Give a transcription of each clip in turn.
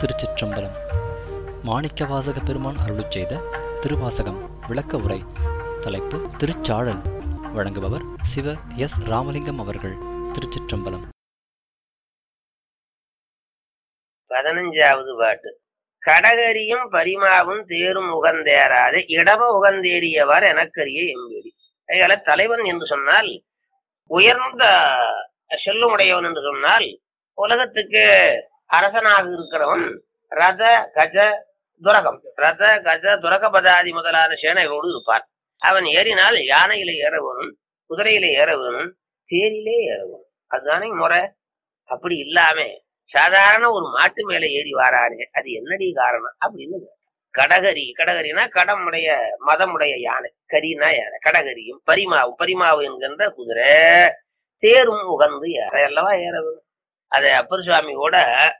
திருச்சிற்றம்பலம் மாணிக்கவாசக பெருமான் அருளுச் செய்த திருவாசகம் விளக்க உரை தலைப்பு திருச்சாழல் வழங்குபவர் சிவ எஸ் ராமலிங்கம் அவர்கள் திருச்சிற்றம்பலம் பதினஞ்சாவது பாட்டு கடகரியும் பரிமாவும் தேரும் உகந்தேறாது இடம உகந்தேறியவர் எனக்கரிய எம்பேடி அதனால தலைவன் என்று சொன்னால் உயர்ந்த செல்லுமுடையவன் என்று சொன்னால் உலகத்துக்கு அரசனாக இருக்கிறவன் ரத கஜ துரகம் ரத கஜ துரகபதாதி முதலான சேனைகளோடு இருப்பான் அவன் ஏறினால் யானையில ஏற வேணும் குதிரையில ஏற வேணும் தேரிலே ஏற வேணும் அதுதானே முறை அப்படி இல்லாம சாதாரண ஒரு மாட்டு மேல ஏறி வாரானே அது என்னடி காரணம் அப்படின்னு கேட்டான். கடகரி கடகரினா கடமுடைய மதமுடைய யானை கரினா யானை கடகரியும் பரிமாவும் பரிமாவு என்கின்ற குதிரை தேரும் உகந்து ஏற அல்லவா ஏற வேணும் அதை அப்பர் சுவாமியோட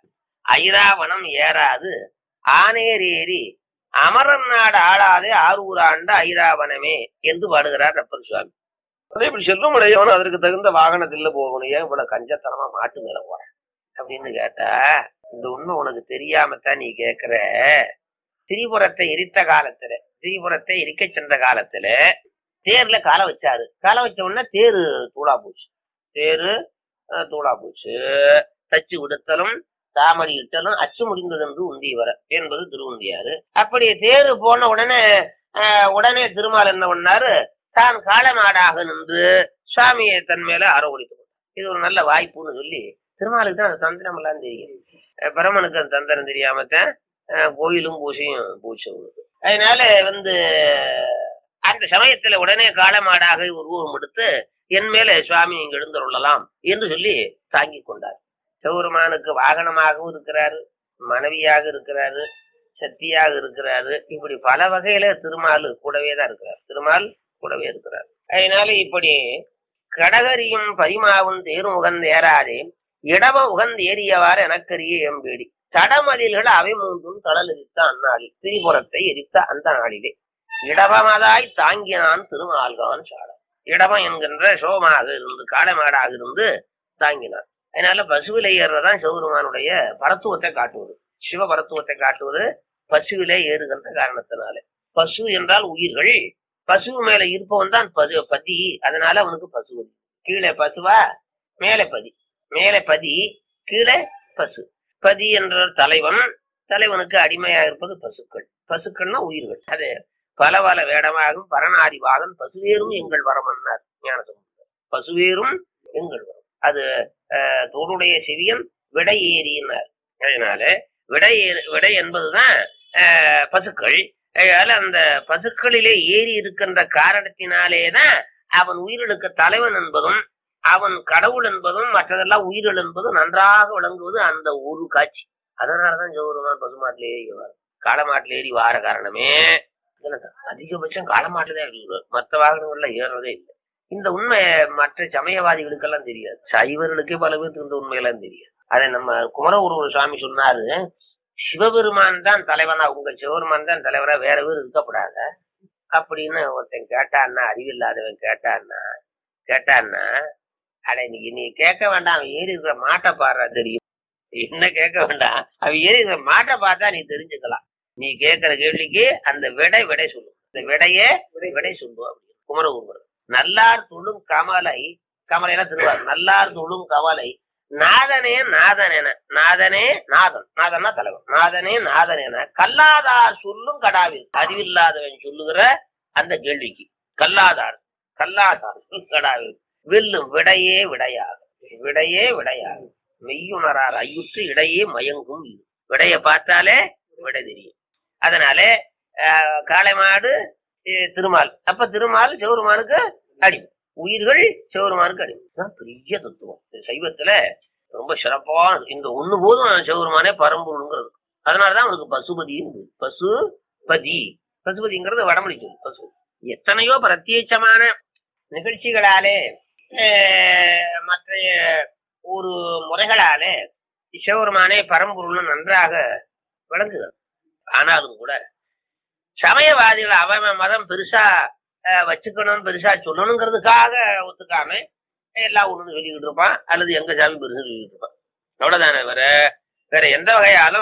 ஐராவனம் ஏறாது ஆனேர் ஏறி அமரன் நாடு ஆளாதே ஆரூர் ஆண்ட ஐராவனமே என்று பாடுகிறார் அப்பர் சுவாமி அதே இப்படி செல்லும் உடையவன் அதற்கு தகுந்த வாகனத்துல போகணும் ஏன் இவ்வளவு கஞ்சத்தனமா மாட்டு மேல போறேன் அப்படின்னு கேட்டா இந்த உண்மை உனக்கு தெரியாமத்தான் நீ கேக்குற திரிபுரத்தை எரித்த காலத்துல திரிபுரத்தை எரிக்க சென்ற காலத்துல தேர்ல காலை வச்சாரு காலை வச்ச உடனே தேரு தூளா போச்சு தேரு அஹ், தூளா போச்சு தச்சு விடுத்தலும் தாமடி இட்டலும் அச்சு முடிந்தது என்று உந்தியவர என்பது திருவுந்தியாரு அப்படி தேரு போன உடனே அஹ், உடனே திருமால் என்ன பண்ணாரு தான் காலமாடாக நின்று சுவாமியை தன் மேல அறவழித்து இது ஒரு நல்ல வாய்ப்புன்னு சொல்லி திருமாலுக்கு தான் அந்த தந்திரம் எல்லாம் தெரியும் அஹ் பிரமனுக்கு அந்த தந்திரம் தெரியாமத்தான் அஹ் கோயிலும் பூசையும் பூச்சி அவனுக்கு அதனால வந்து அந்த சமயத்துல உடனே காலமாடாக உருவம் எடுத்து என் மேல சுவாமி இங்க எழுந்தருளலாம் என்று சொல்லி தாங்கி கொண்டார் சிவபெருமானுக்கு வாகனமாகவும் இருக்கிறாரு மனைவியாக இருக்கிறாரு சக்தியாக இருக்கிறாரு இப்படி பல வகையில திருமால் கூடவே தான் இருக்கிறார் திருமால் கூடவே இருக்கிறார் அதனால இப்படி கடகரியும் பரிமாவும் தேரும் உகந்து ஏறாதே இடம உகந்து ஏறியவாறு எனக்கரிய எம்பேடி தடமதில்கள் அவை மூன்றும் தளல் எரித்த அந்நாளில் திரிபுரத்தை எரித்த அந்த நாளிலே இடபமதாய் தாங்கினான் திருமால்கான் சாடம் இடமம் என்கின்ற சோமாக இருந்து காடமாடாக இருந்து தாங்கினான் அதனால பசுவிலை ஏறுறதான் சிவபெருமானுடைய பரத்துவத்தை காட்டுவது சிவ பரத்துவத்தை காட்டுவது பசுவிலே ஏறுகின்ற காரணத்தினால பசு என்றால் உயிர்கள் பசு மேல இருப்பவன் தான் பது பதி அதனால அவனுக்கு பசுவதி கீழே பசுவா மேலே பதி மேலே பதி கீழே பசு பதி என்ற தலைவன் தலைவனுக்கு அடிமையாக இருப்பது பசுக்கள் பசுக்கள்னா உயிர்கள் அது பல பல வேடமாகும் பரணாதி வாகன் பசுவேரும் எங்கள் வரமன்னார் ஞானசம்பந்தர் பசுவேரும் எங்கள் வரம் அது அஹ், தோளுடைய செவியன் விடை ஏறினார் அதனால விடை ஏறு- விடை என்பதுதான் அஹ், பசுக்கள் அதனால அந்த பசுக்களிலே ஏறி இருக்கின்ற காரணத்தினாலேதான் அவன் உயிர்களுக்கு தலைவன் என்பதும் அவன் கடவுள் என்பதும் மற்றதெல்லாம் உயிர்கள் என்பதும் நன்றாக விளங்குவது அந்த ஒரு காட்சி அதனாலதான் ஜோருமான் பசுமாட்டில் ஏறி வார் காளமாட்டில் ஏறி வார காரணமே இதுலதான். அதிகபட்சம் காளமாட்டில் தான் ஏறி வருவார் மற்ற வாகனங்கள்ல ஏறுறதே இல்லை இந்த உண்மை மற்ற சமயவாதிகளுக்கெல்லாம் தெரியாது சைவர்களுக்கே பல பேருக்கு இந்த உண்மையெல்லாம் தெரியாது அதை நம்ம குமர ஒரு சுவாமி சொன்னாரு சிவபெருமான் தான் தலைவனா உங்க சிவபெருமான் தான் தலைவரா வேற பேர் இருக்கப்படாத அப்படின்னு ஒருத்தன் கேட்டான்னா அறிவில்லாதவன் கேட்டான்னா கேட்டான்னா அட நீ நீ கேட்க வேண்டாம் அவன் ஏறி இருக்கிற மாட்டை பாடுறா தெரியும் என்ன கேட்க வேண்டாம் அவன் ஏறி இருக்கிற மாட்டை பார்த்தா நீ தெரிஞ்சுக்கலாம் நீ கேட்கிற கேள்விக்கு அந்த விடை விடை சொல்லும் இந்த விடையே விடை சொல்லுவோம் அப்படின்னு குமரகுமர் நல்லார் துளும் கமலை கமலைனா திருவார் நல்லார் துளும் கவலை நாதனே நாதன் என நாதனே நாதன் நாதன்னா தலைவன் நாதனே நாதன் என கல்லாதார் சொல்லும் கடாவில் அறிவில்லாதவன் சொல்லுகிற அந்த கேள்விக்கு கல்லாதார் கல்லாதார் கடாவில் வெல்லும் விடையே விடையாகும் விடையே விடையாகும் மெய்யுணரார் ஐயுற்று இடையே மயங்கும் இது விடைய பார்த்தாலே விடை தெரியும் அதனால ஆஹ், காளை மாடு eh, திருமால் அப்ப திருமால் சிவருமானுக்கு அடிமை உயிர்கள் சிவருமானுக்கு அடிமை இதுதான் பெரிய தத்துவம் இது சைவத்துல ரொம்ப சிறப்பான இந்த ஒண்ணு போதும் சிவருமானே பரம்பொருளுங்கிறது அதனாலதான் அவனுக்கு பசுபதியும் பேரு. பசுபதி பசுபதிங்கிறது வடமொழி சொல் பசு எத்தனையோ பிரத்யேகமான நிகழ்ச்சிகளாலே ஆஹ், மற்ற ஒரு முறைகளாலே சிவபெருமானே பரம்பொருள்னு நன்றாக விளங்குகிறது ஆனாலும் கூட சமயவாதிகள் அவன் மதம் பெருசா அஹ், வச்சுக்கணும் பெருசா சொல்லணுங்கிறதுக்காக ஒத்துக்காம எல்லாம் ஒண்ணு சொல்லிக்கிட்டு இருப்பான் அல்லது எங்க சாமி பெருசு சொல்லிக்கிட்டு இருப்பான் அவ்வளவுதானே வேற வேற எந்த வகையாலும்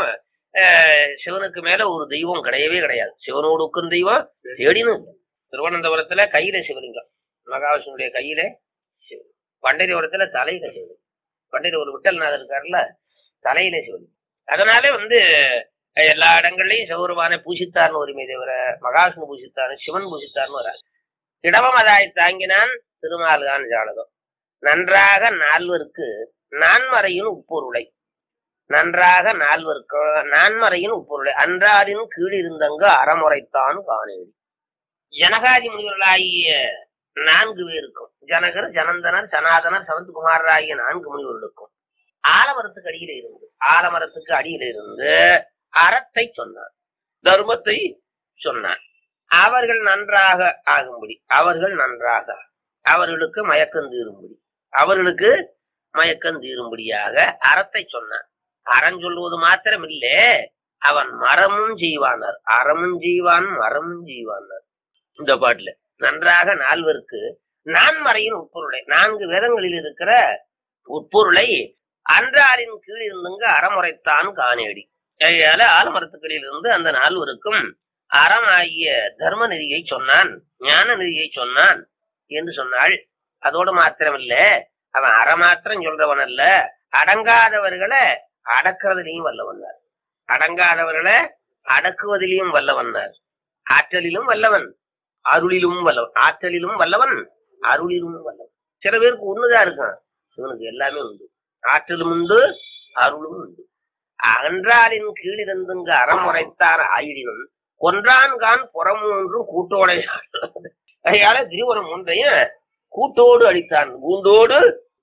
அஹ், சிவனுக்கு மேல ஒரு தெய்வம் கிடையவே கிடையாது சிவனோடு ஒக்கும் தெய்வம் தேடினும் இல்லை. திருவனந்தபுரத்துல கையில சிவலிங்கம் மகாவிஷ்ணுடைய கையில சிவலிங்கம் பண்டரிபுரத்துல தலையில சிவலிங்கம் பண்டரி ஒரு விட்டல்நாதர் இருக்காருல்ல தலையில சிவலிங்கம் அதனாலே வந்து அஹ், எல்லா இடங்கள்லயும் சிவபெருமானை பூசித்தார்னு உரிமை தவிர மகாவிஷ்ணு பூசித்தார் சிவன் பூசித்தார்னு வராது இடவமதாய் தாங்கினான் திருமால்கான் ஜானகம் நன்றாக நால்வருக்கு நான்மறையின் உப்பொருளை நன்றாக நால்வருக்கு நான்மறையின் உப்பொருளை அன்றாரின் கீழ் இருந்தங்கு அறமுறைத்தான் காணேடி ஜனகாதி முனிவர்களாகிய நான்கு பேருக்கும் ஜனகர் ஜனந்தனர் சனாதனர் சவந்த்குமாரர் ஆகிய நான்கு முனிவர்களுக்கும் ஆலமரத்துக்கு அடியில இருந்து ஆலமரத்துக்கு அடியில இருந்து அறத்தை சொன்னான் தர்மத்தை சொன்னான் அவர்கள் நன்றாக ஆகும்படி அவர்கள் நன்றாக அவர்களுக்கு மயக்கம் தீரும்படி அவர்களுக்கு மயக்கம் தீரும்படியாக அறத்தை சொன்னான் அறம் சொல்வது மாத்திரம் இல்லே அவன் மரமும் செய்வானார் அறமும் செய்வான் மரமும் செய்வானார் இந்த பாட்டுல நன்றாக நால்வருக்கு நான்மறையின் உட்பொருளை நான்கு வேதங்களில் இருக்கிற உட்பொருளை அன்றாரின் கீழ் இருந்துங்க அறமுறைத்தான் காணேடி ஆகையால ஆலமரத்துக்களில் இருந்து அந்த நால்வருக்கும் அறமாகிய தர்ம நெறியை சொன்னான் ஞான நெறியை சொன்னான் என்று சொன்னாள் அதோடு மாத்திரமில்ல அவன் அறமாத்திரம் சொல்றவன் அல்ல அடங்காதவர்களை அடக்கிறதுலையும் வல்லவன்னார் அடங்காதவர்களை அடக்குவதிலையும் வல்லவன்னார் ஆற்றலிலும் வல்லவன் அருளிலும் வல்லவன் ஆற்றலிலும் வல்லவன் அருளிலும் வல்லவன் சில பேருக்கு ஒண்ணுதான் இருக்கான் இவனுக்கு எல்லாமே உண்டு ஆற்றலும் உண்டு அருளும் உண்டு அன்றாரின் கீழிருந்துங்க அறமுறைத்தார் ஆயிடினும் கொன்றான்கான் புறமூன்றும் கூட்டோட அதனால திருவரம் ஒன்றையும் கூட்டோடு அடித்தான் கூண்டோடு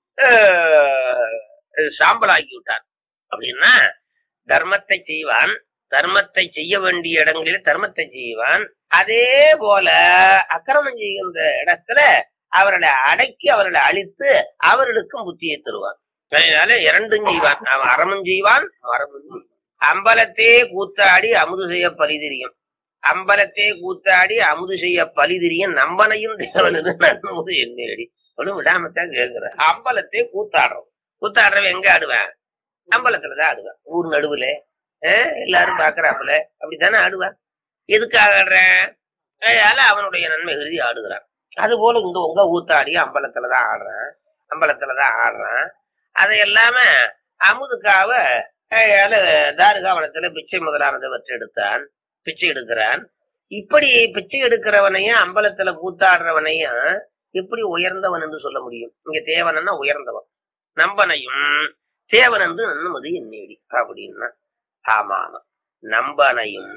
ஆஹ், சாம்பலாக்கி விட்டான் அப்படின்னா தர்மத்தை செய்வான் தர்மத்தை செய்ய வேண்டிய இடங்களில் தர்மத்தை செய்வான் அதே போல அக்கிரமம் செய்கின்ற இடத்துல அவர்களை அடக்கி அவர்களை அழித்து அவர்களுக்கும் புத்தியை தருவான் அதனால இரண்டும் செய்வான் அவன் அறமும் செய்வான் மரமும் செய்வான் அம்பலத்தே கூத்தாடி அமுது செய்ய பலிதிரியும் அம்பலத்தே கூத்தாடி அமுது செய்ய பலிதிரியும் நம்பனையும் தேவனது நன்முது என்னடி ஒன்றும் விடாமத்தான் கேட்கிற அம்பலத்தே கூத்தாடுறோம் கூத்தாடுறவன் எங்க ஆடுவேன் அம்பலத்துலதான் ஆடுவேன் ஊர் நடுவுல அஹ் எல்லாரும் பாக்குறாப்புல அப்படித்தானே ஆடுவான் எதுக்காக ஆடுறேன் அதனால அவனுடைய நன்மை கருதி ஆடுகிறான் அது போல இங்க உங்க ஊத்தாடி அம்பலத்துலதான் ஆடுறான் அம்பலத்துலதான் ஆடுறான் அதை எல்லாம அமுதுக்காக அதனால தாருகாவனத்துல பிச்சை முதலானதை வச்சு எடுத்தான் பிச்சை எடுக்கிறான் இப்படி பிச்சை எடுக்கிறவனையும் அம்பலத்துல கூத்தாடுறவனையும் எப்படி உயர்ந்தவன் என்று சொல்ல முடியும் இங்க தேவனன்னா உயர்ந்தவன் நம்பனையும் தேவன் என்று நன்மது என்னேடி அப்படின்னா ஆமாம் நம்பனையும்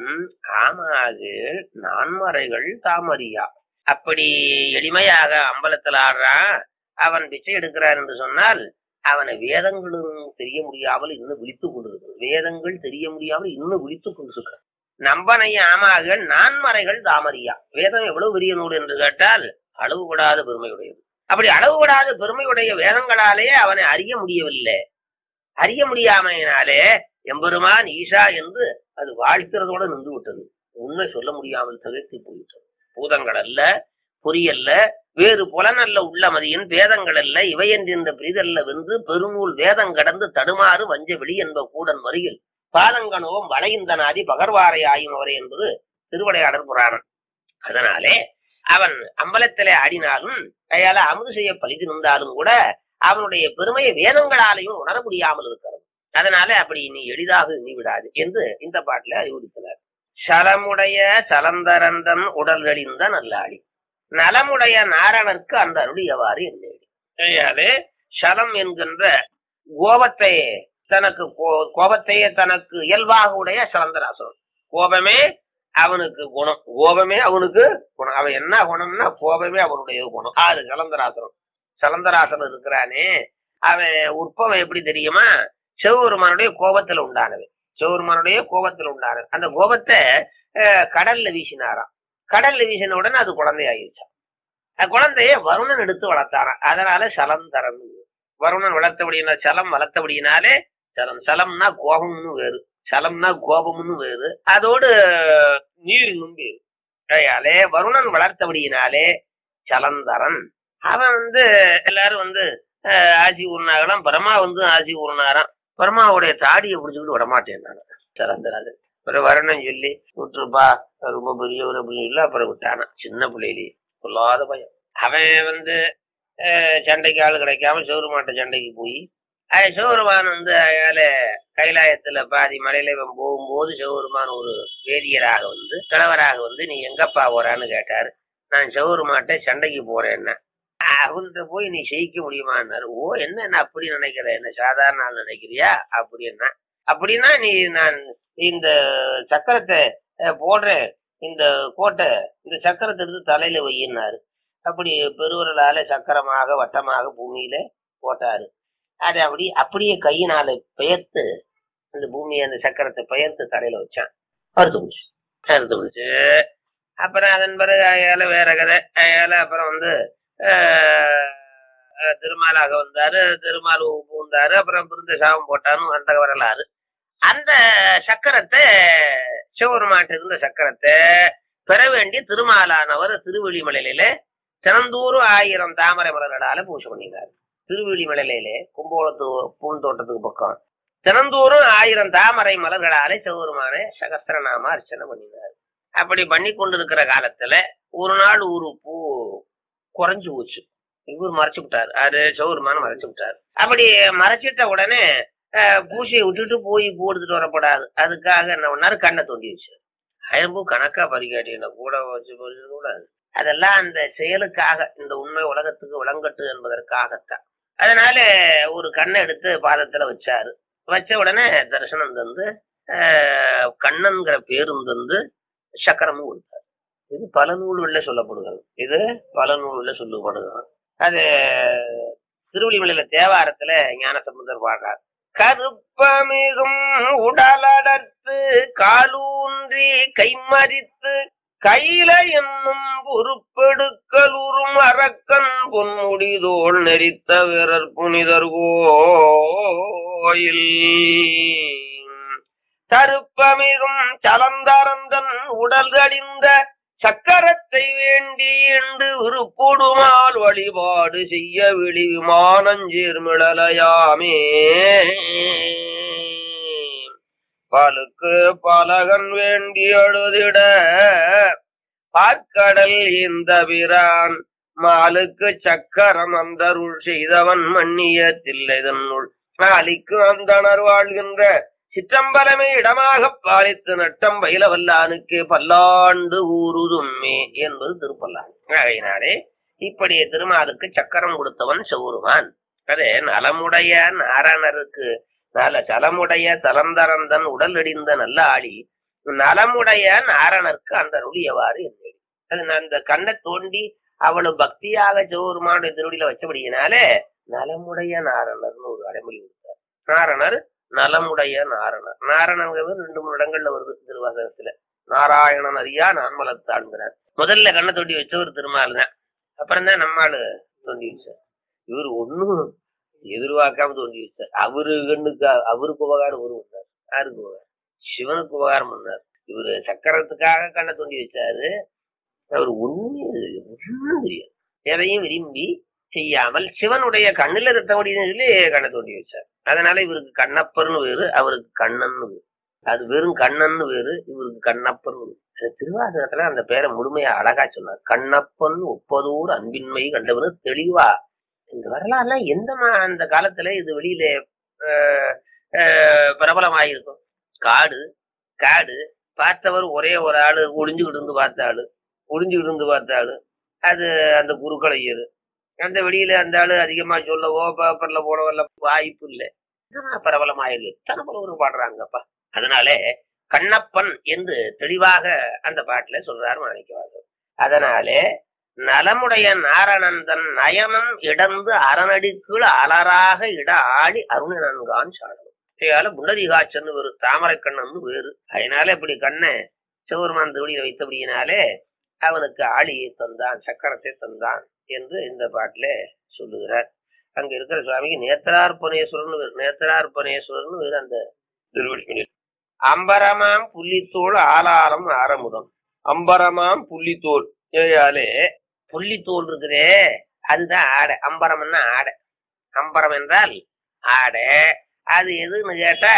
ஆமாகு நான்மறைகள் தாமரியா அப்படி எளிமையாக அம்பலத்தில் ஆடுறான் அவன் பிச்சை எடுக்கிறான் என்று சொன்னால் அவனை வேதங்களும் தெரிய முடியாமல் இன்னும் விழித்துக் கொண்டிருக்கிறது வேதங்கள் தெரிய முடியாமல் இன்னும் விழித்துக் கொண்டிருக்கிறான் நம்பனை ஆமாகள் நான்மறைகள் தாமரியா வேதம் எவ்வளவு பெரிய நூல் என்று கேட்டால் அளவுபடாத பெருமையுடையது அப்படி அளவுபடாத பெருமையுடைய வேதங்களாலே அவனை அறிய முடியவில்லை அறிய முடியாமையினாலே எம்பெருமான் ஈஷா என்று அது வாழ்க்கிறதோட நின்று விட்டது உண்மை சொல்ல முடியாமல் தவிர்த்து போயிட்டது பூதங்கள் அல்ல பொறியல்ல வேறு புலனல்ல உள்ளமதியின் வேதங்கள் அல்ல இவையென்ற பிரிதல்ல வென்று பெருநூல் வேதம் கடந்து தடுமாறு வஞ்ச வெளி என்ப கூடன் வருகில் பாதங்கனோம் வளையுந்தனாதி பகர்வாரை ஆயுமவரே என்பது திருவிளையாடல் புராணம் அதனாலே அவன் அம்பலத்திலே ஆடினாலும் கையால அமுது செய்ய பழித்து நின்றாலும் கூட அவனுடைய பெருமையை வேதங்களாலையும் உணர முடியாமல் இருக்கிறது அதனால அப்படி நீ எளிதாக எண்ணி விடாது என்று இந்த பாட்டில அறிவுறுத்தினார் சலமுடைய சலந்தரந்தன் உடல்களிந்த நல்லாடி நலமுடைய நாரணருக்கு அந்த அருள் எவ்வாறு என்னேடி கையாலே சலம் என்கின்ற கோபத்தை தனக்கு கோ- கோபத்தையே தனக்கு இயல்பாக உடைய சலந்தராசனம் கோபமே அவனுக்கு குணம் கோபமே அவனுக்கு குணம் அவன் என்ன குணம்னா கோபமே அவனுடைய குணம் ஆறு சலந்தராசனம் சலந்தராசனம் இருக்கிறானே அவன் உற்பவம் எப்படி தெரியுமா சிவபெருமானுடைய கோபத்துல உண்டானவன் சிவபெருமானுடைய கோபத்துல உண்டானவன் அந்த கோபத்தை அஹ், கடல்ல வீசினாராம் கடல்ல வீசின உடனே அது குழந்தை ஆயிடுச்சான் அந்த குழந்தைய வருணன் எடுத்து வளர்த்தாராம் அதனால சலந்தரன் வருணன் வளர்த்தபடியினா சலம் வளர்த்தபடியினாலே சலம் சலம்னா கோபம்னு வேறு சலம்னா கோபம்னு வேறு அதோடு நீரினும் வேறு ஆகையாலே வருணன் வளர்த்தபடியினாலே சலந்தரன் அவன் வந்து எல்லாரும் வந்து அஹ், ஆசி ஊர்னாகலாம் பிரமா வந்து ஆசி ஊர்னாராம் பிரமாவுடைய தாடியை பிடிச்சுக்கிட்டு விடமாட்டேன் சிறந்துடாது அப்புறம் வரணும்னு சொல்லி விட்டுருப்பா ரொம்ப பெரியவர் அப்படின்னு சொல்லி அப்புறம் விட்டானா சின்ன பிள்ளையிலேயே கொள்ளாத பையன் அவன் வந்து அஹ், சண்டைக்கு ஆள் கிடைக்காம சிவருமாட்ட சண்டைக்கு போய் அது சிவருமான் வந்து அயால கைலாயத்துல பாதி மலையில இவன் போகும்போது சிவருமான் ஒரு வேதியராக வந்து கிழவராக வந்து நீ எங்கப்பா போறான்னு கேட்டாரு நான் சிவருமாட்ட சண்டைக்கு போறேன்னா அவர்கிட்ட போய் நீ ஜெயிக்க முடியுமான்னாரு ஓ என்ன என்ன அப்படி நினைக்கிற என்ன சாதாரண ஆள் நினைக்கிறியா அப்படின்னா அப்படின்னா நீ நான் இந்த சக்கரத்தை அஹ், போடுறேன் இந்த கோட்டை இந்த சக்கரத்தை எடுத்து தலையில வையினாரு அப்படி பெருவரலால சக்கரமாக வட்டமாக பூமியில போட்டாரு அதை அப்படி அப்படியே கையினால பெயர்த்து அந்த பூமியை அந்த சக்கரத்தை பெயர்த்து தலையில வச்சான் அறுத்து முடிச்சு அறுத்து முடிச்சு அப்புறம் அதன் பிறகு அயால வேற கதை அயால அப்புறம் வந்து ஆஹ், ஆஹ், திருமாலாக வந்தாரு திருமால் பூந்தாரு அப்புறம் பிருந்த சாபம் போட்டாரும் அந்த வரலாறு அந்த சக்கரத்தை சிவபெருமாட்டு இருந்த சக்கரத்தை பெற வேண்டிய திருமாலானவர் திருவெளிமலையில தினந்தோறும் ஆயிரம் தாமரை மலர்களால பூஜை பண்ணினார் திருவெளிமலையிலே கும்பகோணத்து பூந்தோட்டத்துக்கு பக்கம் தினந்தோறும் ஆயிரம் தாமரை மலர்களாலே சிவபெருமான சகஸ்திரநாம அர்ச்சனை பண்ணினார் அப்படி பண்ணி கொண்டிருக்கிற காலத்துல ஒரு நாள் ஒரு பூ குறைஞ்சு போச்சு இவர் மறைச்சு விட்டாரு அது சிவபெருமான மறைச்சு விட்டாரு அப்படி மறைச்சிட்ட உடனே அஹ், பூசையை விட்டுட்டு போய் பூ எடுத்துட்டு வரப்படாது அதுக்காக என்ன பண்ணாரு கண்ணை தோண்டி வச்சு அயம்பு கணக்கா பறிக்காட்டி என்ன கூட வச்சு பறிச்சது கூடாது அதெல்லாம் அந்த செயலுக்காக இந்த உண்மை உலகத்துக்கு விளங்கட்டு என்பதற்காகத்தான் அதனால ஒரு கண்ணை எடுத்து பாதத்துல வச்சாரு வச்ச உடனே தரிசனம் தந்து ஆஹ், கண்ணன்கிற பேரும் தந்து சக்கரமும் கொடுத்தார் இது பல நூல்களில் சொல்லப்படுகிறது இது பல நூல்களில் சொல்லப்படுகிறது அது திருவள்ளிமலையில தேவாரத்துல ஞானசம்பந்தர் பாடுறார் கருப்பமிகும் உடலடர்த்து காலூன்றி கைமறித்து கையில என்னும் பொறுப்பெடுக்கலுறும் அரக்கன் பொன்முடிதோள் நெறித்த வீரர் புனிதர் கோயில் தருப்பமிகும் சலந்தரந்தன் உடல் கடிந்த சக்கரத்தை வேண்டி என்று உருப்பொடுமால் வழிபாடு செய்ய விழி விமானஞ்சீர்மிழலையாமே பாலுக்கு பலகன் வேண்டி அழுதிட பார்க்கடல் இந்த பிரான் மாலுக்கு சக்கரம் அந்தருள் செய்தவன் மன்னிய தில்லைதன்னுள் மாலிக்கு அந்தனர் வாழ்கின்ற சிற்றம்பலமே இடமாக பாலித்து நட்டம் பயில வல்லானுக்கு பல்லாண்டு ஊருதும்மே என்பது திருப்பல்லான் ஆகையினாலே இப்படி திருமாலுக்கு சக்கரம் கொடுத்தவன் சௌருமான் அது நலமுடைய நாரணருக்கு நல சலமுடைய தலந்தரந்தன் உடல் இடிந்த நல்ல ஆளி நலமுடைய நாரணருக்கு அந்த நுடியவாறு என்னடி அது நான் அந்த கண்ணை தோண்டி அவ்வளவு பக்தியாக சிவபெருமானுடைய திருவடியில வச்சபடியினாலே நலமுடைய நாரணர்னு ஒரு அடைமொழி கொடுத்தார் நாரணர் நலமுடைய நாரணர் நாரணங்கிறது ரெண்டு மூணு இடங்கள்ல வருது திருவாசகத்துல நாராயணன் அறியா நான்மலத்தாண்கிறார் முதல்ல கண்ணை தோண்டி வச்சவர் திருமால் தான் அப்புறம் தான் நம்மாளு தோண்டி வச்சார் இவர் ஒண்ணும் எதிர்பார்க்காம தோண்டி வச்சார் அவரு கண்ணுக்கு அவருக்கு உபகாரம் ஒரு பண்ணார் யாருக்கு உபகாரம் சிவனுக்கு உபகாரம் பண்ணார் இவரு சக்கரத்துக்காக கண்ணை தோண்டி வச்சாரு அவர் ஒண்ணுமே ஒண்ணும் தெரியாது எதையும் விரும்பி செய்யாமல் சிவனுடைய கண்ணுல ரத்த முடியும்னு சொல்லி கண்ணை தோண்டி வச்சார் அதனால இவருக்கு கண்ணப்பர்னு வேறு அவருக்கு கண்ணன்னு வேறு அது வெறும் கண்ணன்னு வேறு இவருக்கு கண்ணப்பன் வேறு அந்த திருவாசகத்துல அந்த பேரை முழுமையா அழகா சொன்னார் கண்ணப்பன் ஒப்பதூர் அன்பின்மை கண்டவனு தெளிவா இந்த வரலாறுலாம் எந்த மா- அந்த காலத்துல இது வெளியில ஆஹ், ஆஹ், பிரபலமாயிருக்கும் காடு காடு பார்த்தவர் ஒரே ஒரு ஆளு ஒளிஞ்சுக்கிட்டு இருந்து பார்த்த ஆளு ஒளிஞ்சுக்கிட்டு இருந்து பார்த்த ஆளு அது அந்த குருக்களையர் அந்த வெளியில அந்த ஆளு அதிகமா சொல்லவோ பேப்பர்ல போடவல்ல வாய்ப்பு இல்லை பிரபலமாயிருக்கு எத்தனை புலவர் பாடுறாங்கப்பா அதனாலே கண்ணப்பன் என்று தெளிவாக அந்த பாட்டுல சொல்றாரு மாணிக்கவாசர் அதனாலே நலமுடைய நாரணந்தன் நயனம் இடந்து அரணடிக்குள் அலராக இட ஆடி அருணனன்கான் சாடணும் இதையால புண்டரிகாச்சன்னு வேறு தாமரை கண்ணன் வேறு அதனால இப்படி கண்ணை சிவருமான் திருவடியில வைத்தபடியினாலே அவனுக்கு ஆளியை தந்தான் சக்கரத்தை தந்தான் என்று இந்த பாட்டுல சொல்லுகிறார் அங்க இருக்கிற சுவாமிக்கு நேத்திரார்ப்பணேஸ்வரன் வேறு நேத்திரார்ப்பணேஸ்வரன் வேறு அந்த திருவடி அம்பரமாம் புள்ளித்தோள் ஆலாரம் ஆரமுதம் அம்பரமாம் புள்ளித்தோல் ஏயாலே புள்ளித்தோல் இருக்குதே அதுதான் ஆடை அம்பரம்னா ஆடை அம்பரம் என்றால் ஆடை அது எதுன்னு கேட்டா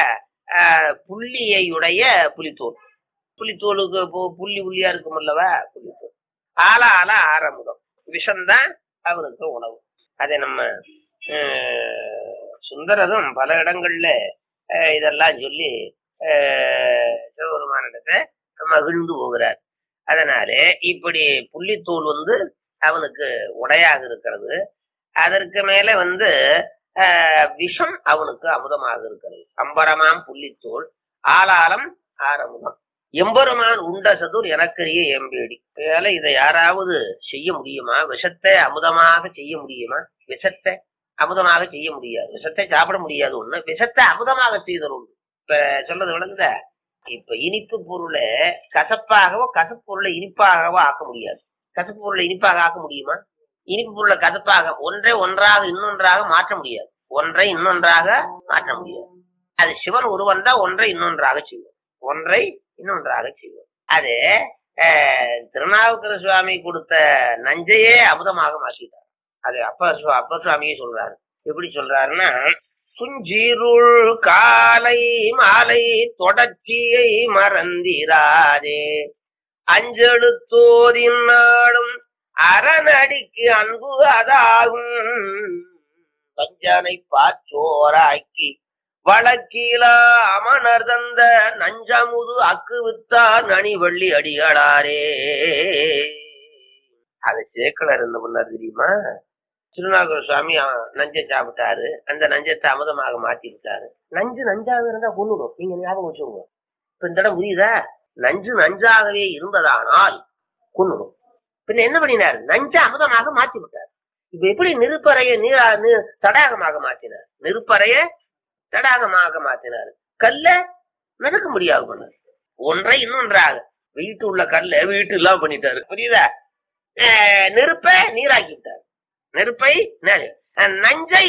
ஆஹ், புள்ளியையுடைய புலித்தோல் புலித்தோலுக்கு பு- புள்ளி புள்ளியா இருக்கும் அல்லவா புலித்தோல் ஆல ஆல ஆரமுதம் விஷம்தான் அவனுக்கு உணவு அதை நம்ம ஆஹ், சுந்தரரும் பல இடங்கள்ல ஆஹ், இதெல்லாம் சொல்லி ஆஹ், சிவபெருமானிடத்தை மகிழ்ந்து போகிறார் அதனாலே இப்படி புள்ளித்தோல் வந்து அவனுக்கு உடையாக இருக்கிறது அதற்கு மேல வந்து ஆஹ், விஷம் அவனுக்கு அமுதமாக இருக்கிறது அம்பரமாம் புள்ளித்தோல் ஆளாலம் ஆரமுதம் எம்பெருமான் உண்ட சதுர் எனக்கரிய எம்பேடி அதனால இதை யாராவது செய்ய முடியுமா விஷத்தை அமுதமாக செய்ய முடியுமா விஷத்தை அமுதமாக செய்ய முடியாது விஷத்தை சாப்பிட முடியாது ஒண்ணு விஷத்தை அமுதமாக செய்தல் உண்டு இப்ப சொல்றது விளங்குதா இப்ப இனிப்பு பொருளை கசப்பாகவோ கசப்பு பொருளை இனிப்பாகவோ ஆக்க முடியாது கசப்பு பொருளை இனிப்பாக ஆக்க முடியுமா இனிப்பு பொருளை கசப்பாக ஒன்றை ஒன்றாக இன்னொன்றாக மாற்ற முடியாது ஒன்றை இன்னொன்றாக மாற்ற முடியாது அது சிவன் ஒருவன் தான் ஒன்றை இன்னொன்றாக செய்வார் ஒன்றை இன்னொன்றாக செய்வார் அது அஹ், திருநாவுக்கர சுவாமி கொடுத்த நஞ்சையே அமுதமாக மாற்றிட்டார் அது அப்ப சு- அப்ப சுவாமியே சொல்றாரு எப்படி சொல்றாருன்னா சுஞ்சீருள் காலை மாலை தொடர்ச்சியை மறந்திராதே அஞ்செழுத்தோதின் நாளும் அரணடிக்கு அன்பு அதாகும் பஞ்சனை பாச்சோராக்கி வழக்கிலா அமனர் தந்த நஞ்சமுது அக்கு வித்தார் நனிவள்ளி அடிகளாரே அது சேக்கலர் இருந்த முன்னார் தெரியுமா திருநாகர சுவாமி அஹ், நஞ்சை சாப்பிட்டாரு அந்த நஞ்சத்தை அமுதமாக மாத்தி விட்டாரு நஞ்சு நஞ்சாக இருந்தா கொண்டுடும் நீங்க ஞாபகம் வச்சுக்கோங்க இப்ப இந்த இடம் புரியுதா நஞ்சு நஞ்சாகவே இருந்ததானால் கொண்டுடும் பின்ன என்ன பண்ணினார் நஞ்சை அமுதமாக மாத்தி விட்டார் இப்ப எப்படி நெருப்பறைய நீரா நீ- தடாகமாக மாத்தினார் நெருப்பறைய தடாகமாக மாத்தினார் கல்ல மிதக்க முடியாது பண்ணார் ஒன்றை இன்னொன்றாக வீட்டு உள்ள கல்ல வீட்டு இல்லாம பண்ணிட்டாரு புரியுதா அஹ் நெருப்பை நீராக்கி விட்டார் நெருப்பை நெ- அஹ் நஞ்சை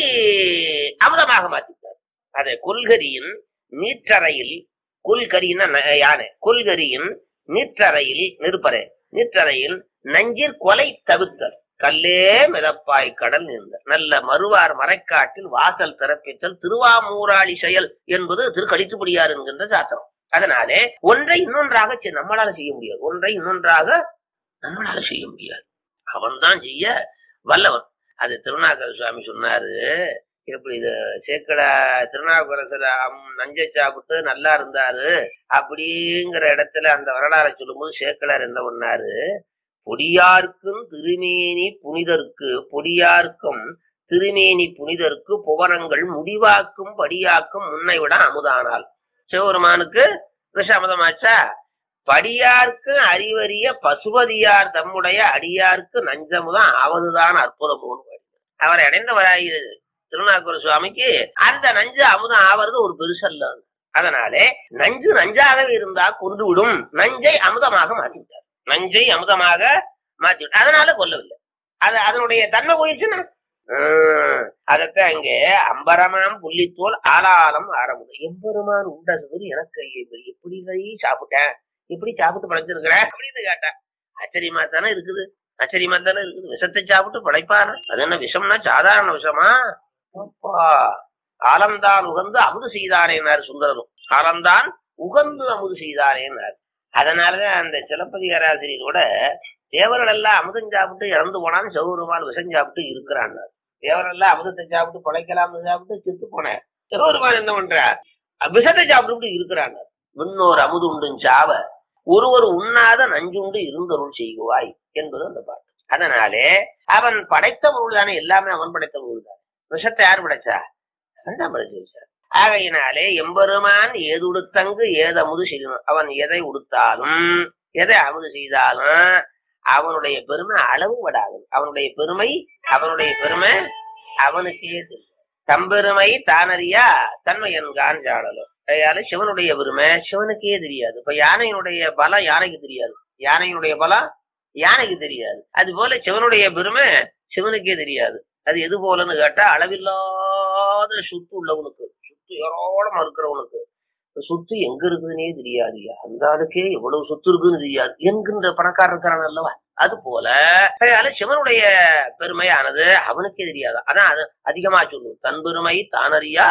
அமுதமாக மாத்திட்டார் அதை கொல்கரியின் நீற்றறையில் கொல்கரின்னா ந- யானை கொல்கரியின் நீற்றறையில் நெருப்பறை நீற்றறையில் நஞ்சிற் கொலை தவிர்த்தல் கல்லே மிதப்பாய் கடல் நின்ற நல்ல மறுவார் மறைக்காட்டில் வாசல் திறப்பித்தல் திருவாமூராளி செயல் என்பது திருக்கடித்துப்படியார் என்கின்ற சாத்திரம் அதனாலே ஒன்றை இன்னொன்றாக செய்- நம்மளால செய்ய முடியாது ஒன்றை இன்னொன்றாக நம்மளால செய்ய முடியாது அவன்தான் செய்ய வல்லவன் அது திருநாகர சுவாமி சொன்னாரு எப்படி இது சேக்கடா திருநாவுக்கரசர் அம் நஞ்சை சாப்பிட்டு நல்லா இருந்தாரு அப்படிங்கிற இடத்துல அந்த வரலாறை சொல்லும்போது சேக்கலார் என்ன பண்ணாரு பொடியார்க்கும் திருமேனி புனிதருக்கு பொடியார்க்கும் திருமேனி புனிதருக்கு புவனங்கள் முடிவாக்கும் படியாக்கும் முன்னை விட அமுதானால் சிவபெருமானுக்கு விஷமதமாச்சா படியார்க்கு அறிவறிய பசுபதியார் தம்முடைய அடியார்க்கு நஞ்சமுதான் அவதுதான் அற்புதமும் அவரை அடைந்தவராய் திருநாகூர் சுவாமிக்கு அந்த நஞ்சு அமுதம் ஆவது ஒரு பெருசல்ல அதனாலே நஞ்சு நஞ்சாகவே இருந்தா கொண்டு விடும் நஞ்சை அமுதமாக மாற்றிவிட்டார் நஞ்சை அமுதமாக மாற்றி அதனால கொல்லவில்லை அது அதனுடைய தன்மை போயிடுச்சுன்னா ஹம், அதத்தான் இங்கே அம்பரமாம் புள்ளித்தோல் ஆலாலம் ஆரம்பம் எம்பெருமான் உண்டது எனக்கு எப்படி எப்படி வை சாப்பிட்டேன் எப்படி சாப்பிட்டு படைச்சிருக்கிறேன் அப்படின்னு கேட்டேன் ஆச்சரியமா தானே இருக்குது ஆச்சரியமா தானே இருக்குது விஷத்தை சாப்பிட்டு படைப்பான அது என்ன விஷம்னா சாதாரண விஷமா அப்பா ஆலந்தான் உகந்து அமுது செய்தாரேனார் சுந்தரரும் ஆலந்தான் உகந்து அமுது செய்தாரேனார் அதனாலதான் அந்த சிலப்பதிகாராசிரியரோட தேவர்கள் எல்லாம் அமுதம் சாப்பிட்டு இறந்து போனாலும் சிவபெருமான் விஷம் சாப்பிட்டு இருக்கிறான் தேவர்கள் எல்லாம் அமுதத்தை சாப்பிட்டு பழைக்கலாம் சாப்பிட்டு செத்து போனேன் சிவபெருமான் என்ன பண்ற விஷத்தை சாப்பிட்டு இருக்கிறாங்க விண்ணோர் அமுது உண்டும் சாவ ஒருவர் உண்ணாத நஞ்சுண்டு இருந்தருள் செய்குவாய் என்பது அந்த பாட்டு அதனாலே அவன் படைத்த பொருள் தானே எல்லாமே அவன் படைத்த பொருள் தானே விஷத்தை யார் படைச்சா அவன் தான் படைச்சு வச்சார் ஆகையினாலே எம்பெருமான் ஏது உடுத்தங்கு ஏதமுது செய்யணும் அவன் எதை உடுத்தாலும் எதை அமுது செய்தாலும் அவனுடைய பெருமை அளவு படாது அவனுடைய பெருமை அவனுடைய பெருமை அவனுக்கே தெரியும் தம்பெருமை தானறியா தன்மை என்கான் ஜாடலும் அதனால சிவனுடைய பெருமை சிவனுக்கே தெரியாது இப்ப யானையினுடைய பலம் யானைக்கு தெரியாது யானையினுடைய பலம் யானைக்கு தெரியாது அது போல சிவனுடைய பெருமை சிவனுக்கே தெரியாது அது எது போலன்னு கேட்டா அளவில்லாத சுத்து உள்ளவனுக்கு சுத்து ஏராளமா இருக்கிறவனுக்கு சொத்து எங்க இருக்குதுன்னே தெரியாதுயா அந்த ஆளுக்கே எவ்வளவு சொத்து இருக்குன்னு தெரியாது என்கின்ற பணக்காரர் இருக்கிறான் அல்லவா அது போல அதனால சிவனுடைய பெருமையானது அவனுக்கே தெரியாது அதான் அது அதிகமா சொல்லுவோம் தன் பெருமை தானறியா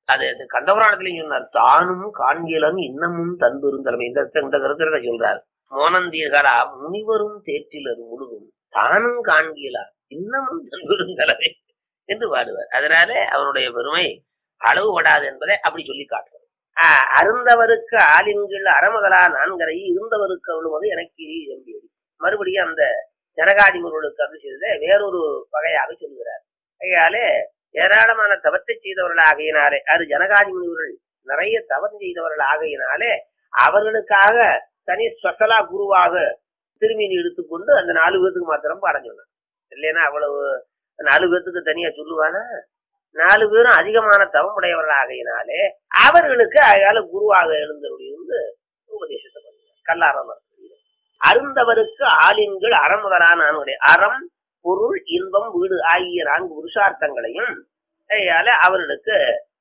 அது அது கந்தபுராணத்திலையும் சொன்னார் தானும் காண்கிலன் இன்னமும் தன்பெருந்தலைமை இந்த இந்த கருத்துல சொல்றார் மோனந்தீர்களா முனிவரும் தேற்றிலர் முழுதும் தானும் காண்கிலா இன்னமும் தன்பெருந்தலைமை என்று பாடுவார் அதனால அவருடைய பெருமை அளவுபடாது என்பதை அப்படி சொல்லி காட்டுவார் ஆஹ் அருந்தவருக்கு ஆலின்கள் அறமதலா நான்கரை இருந்தவருக்கு அருளுவது எனக்கு எம்பியடி மறுபடியும் அந்த ஜனகாதி முருளுக்கு அருள் செய்ததை வேறொரு வகையாக சொல்கிறார் கையாலே ஏராளமான தவத்தை செய்தவர்கள் ஆகையினாலே அது ஜனகாதி முனிவர்கள் நிறைய தவம் செய்தவர்கள் ஆகையினாலே அவர்களுக்காக தனி ஸ்பெஷலா குருவாக திருமீன் எடுத்துக்கொண்டு அந்த நாலு பேத்துக்கு மாத்திரம் பாடம் சொன்னான் இல்லைன்னா அவ்வளவு நாலு பேத்துக்கு தனியா சொல்லுவானா நாலு பேரும் அதிகமான தவம் உடையவர்கள் ஆகையினாலே அவர்களுக்கு அயால குருவாக எழுந்தவர்கள் உபதேசத்தை பண்ணுவார் கல்லாரம் அருந்தவருக்கு ஆலின்கள் அறமுதலான அறம் பொருள் இன்பம் வீடு ஆகிய நான்கு புருஷார்த்தங்களையும் அயால அவர்களுக்கு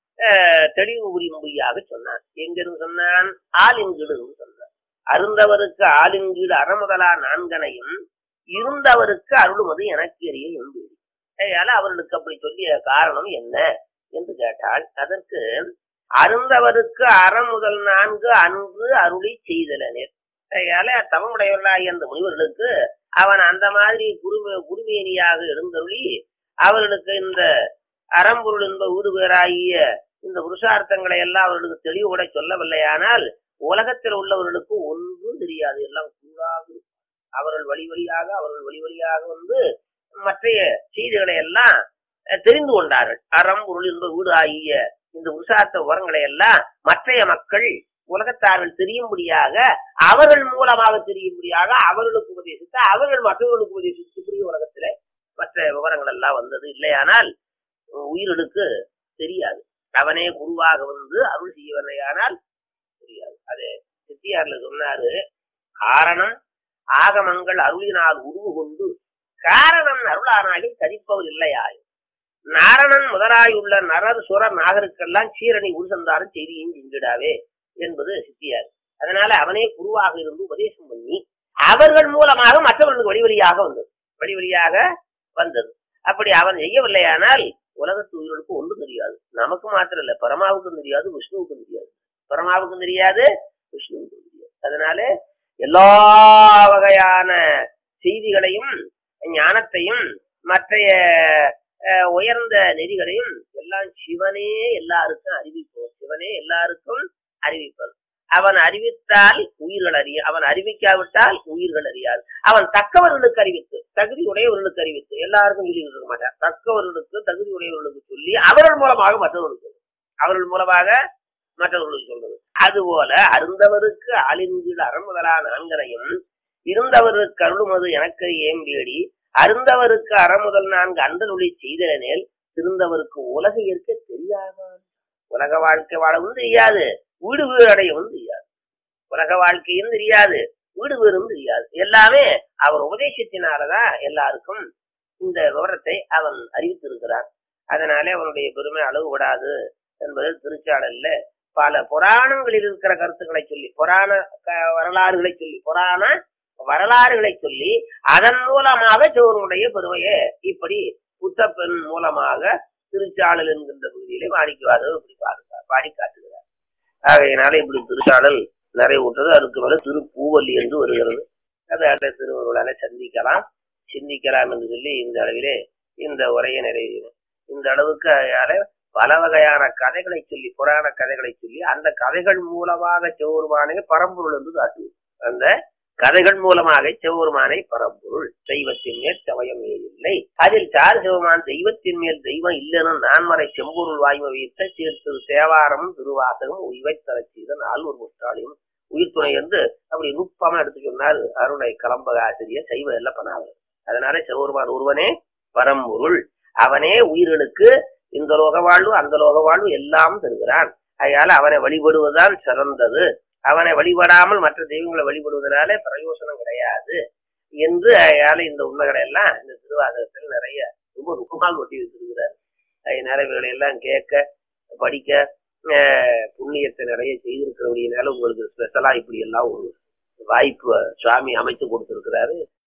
தெளிவு புரியும்படியாக சொன்னான் எங்கிருந்து சொன்னான் ஆலின்கீடு சொன்னான் அருந்தவருக்கு ஆலின்கீடு அறமுதலா நான்கனையும் இருந்தவருக்கு அருளுமது எனக்கு எரிய என்பது அதால அவர்களுக்கு அப்படி சொல்லிய காரணம் என்ன என்று கேட்டால் அதற்கு அருந்தவருக்கு அறம் முதல் நான்கு அன்பு அருளி செய்தலனர் அதனால தவமுடையவர்களாகிய அந்த முனிவர்களுக்கு அவன் அந்த மாதிரி குரும குருமேனியாக எழுந்தருளி அவர்களுக்கு இந்த அறம்பொருள் என்ப வீடு பேராகிய இந்த புருஷார்த்தங்களை எல்லாம் அவர்களுக்கு தெளிவுபட சொல்லவில்லையானால் உலகத்தில் உள்ளவர்களுக்கு ஒன்றும் தெரியாது எல்லாம் கூடாக அவர்கள் வழி வழியாக அவர்கள் வழி வழியாக வந்து மற்றைய செய்திகளை எல்லாம் தெரிந்து கொண்டார்கள் அறம் பொருள் என்ப வீடு ஆகிய இந்த புருஷார்த்த உரங்களை எல்லாம் மற்றைய மக்கள் உலகத்தார்கள் தெரியும்படியாக அவர்கள் மூலமாக தெரியும்படியாக அவர்களுக்கு உபதேசித்து அவர்கள் மற்றவர்களுக்கு உபதேசித்து புரிய உலகத்துல மற்ற விவரங்கள் எல்லாம் வந்தது இல்லையானால் உயிர்களுக்கு தெரியாது அவனே குருவாக வந்து அருள் செய்யவில்லையானால் தெரியாது அது சித்தியார்ல சொன்னாரு காரணம் ஆகமங்கள் அருளினால் உருவு கொண்டு காரணம் அருளானாகி தரிப்பவர் இல்லையாயும் நாரணன் முதலாயுள்ள நரர் சுர நாகருக்கெல்லாம் சீரணி உருசந்தாரும் செய்தியும் செஞ்சிடாவே என்பது சித்தியார் அதனால அவனே குருவாக இருந்து உபதேசம் பண்ணி அவர்கள் மூலமாக மற்றவர்களுக்கு வழி வழியாக வந்தது வழி வழியாக வந்தது அப்படி அவன் செய்யவில்லையானால் உலகத்து உயிர்களுக்கு ஒன்றும் தெரியாது நமக்கு மாத்திரம் இல்ல பரமாவுக்கும் தெரியாது விஷ்ணுவுக்கும் தெரியாது பரமாவுக்கும் தெரியாது விஷ்ணுவுக்கும் தெரியாது அதனால எல்லா வகையான செய்திகளையும் ஞானத்தையும் மற்றைய உயர்ந்த நெறிகளையும் எல்லாம் சிவனே எல்லாருக்கும் அறிவிப்போம் சிவனே எல்லாருக்கும் அறிவிப்பது அவன் அறிவித்தால் உயிர்கள் அறிய அவன் அறிவிக்காவிட்டால் உயிர்கள் அறியாது அவன் தக்கவர்களுக்கு அறிவித்து தகுதி உடையவர்களுக்கு அறிவித்து எல்லாருக்கும் சொல்லி இருக்க மாட்டான் தக்கவர்களுக்கு தகுதி உடையவர்களுக்கு சொல்லி அவர்கள் மூலமாக மற்றவர்களுக்கு அவர்கள் மூலமாக மற்றவர்களுக்கு சொல்றது அதுபோல அருந்தவருக்கு ஆளின்கீழ் அறமுதலா நான்கனையும் இருந்தவருக்கு அருளுமது எனக்கு ஏம்பேடி அருந்தவருக்கு அறமுதல் நான்கு அந்தனொழி செய்தனேல் திருந்தவருக்கு உலக இருக்க தெரியாதான் உலக வாழ்க்கை வாழவும் தெரியாது வீடு வீடு அடையவும் தெரியாது உலக வாழ்க்கையும் தெரியாது வீடு வீடும் தெரியாது எல்லாமே அவர் உபதேசத்தினாலதான் எல்லாருக்கும் இந்த விவரத்தை அவன் அறிவித்திருக்கிறான் அதனாலே அவனுடைய பெருமை அளவுபடாது என்பது திருச்சாடல்ல பல புராணங்களில் இருக்கிற கருத்துக்களை சொல்லி புராண வரலாறுகளை சொல்லி புராண வரலாறுகளை சொல்லி அதன் மூலமாக சிவனுடைய பெருமையை இப்படி புத்தப்பெண் மூலமாக திருச்சாளல் என்கின்ற பகுதியிலே மாணிக்குவார்கள் இப்படி பாடுகிறார் பாடி காட்டுகிறார் ஆகையினால இப்படி திருச்சாளல் நிறைவுற்றது அதுக்கு மேல திருப்பூவல்லி என்று வருகிறது அதை திருவருளால சந்திக்கலாம் சிந்திக்கலாம் என்று சொல்லி இந்த அளவிலே இந்த உரையை நிறைவேறும் இந்த அளவுக்கு அதால பல வகையான கதைகளை சொல்லி புராண கதைகளை சொல்லி அந்த கதைகள் மூலமாக சிவபெருமானை பரம்பொருள் என்று காட்டுவது அந்த கதைகள் மூலமாக சிவபெருமானை பரம்பொருள் தெய்வத்தின் மேல் சமயம் இல்லை அதில் சார் சிவமான் தெய்வத்தின் மேல் தெய்வம் இல்லைன்னு நான்மறை செம்பொருள் வாய்மை வைத்த சேர்த்து தேவாரம் திருவாசகம் உய்வை தர செய்த நால்வர் முற்றாளையும் உயிர் துணை என்று அப்படி நுட்பமா எடுத்து சொன்னார் அருணை கலம்பக ஆசிரியர் சைவ எல்லப்பனாவர் அதனால சிவபெருமான் ஒருவனே பரம்பொருள் அவனே உயிர்களுக்கு இந்த லோக வாழ்வு அந்த லோக வாழ்வு எல்லாம் தருகிறான் அதனால அவனை வழிபடுவதுதான் சிறந்தது அவனை வழிபடாமல் மற்ற தெய்வங்களை வழிபடுவதனால பிரயோசனம் கிடையாது என்று அதனால இந்த உண்மைகளை எல்லாம் இந்த திருவாசகத்தில் நிறைய ரொம்ப நுட்பமாக ஒட்டி வச்சிருக்கிறார் அதனால இவர்களை எல்லாம் கேட்க படிக்க புண்ணியத்தை நிறைய செய்திருக்கிறபடினால உங்களுக்கு ஸ்பெஷலா இப்படி எல்லாம் ஒரு வாய்ப்பு சுவாமி அமைத்து கொடுத்திருக்கிறாரு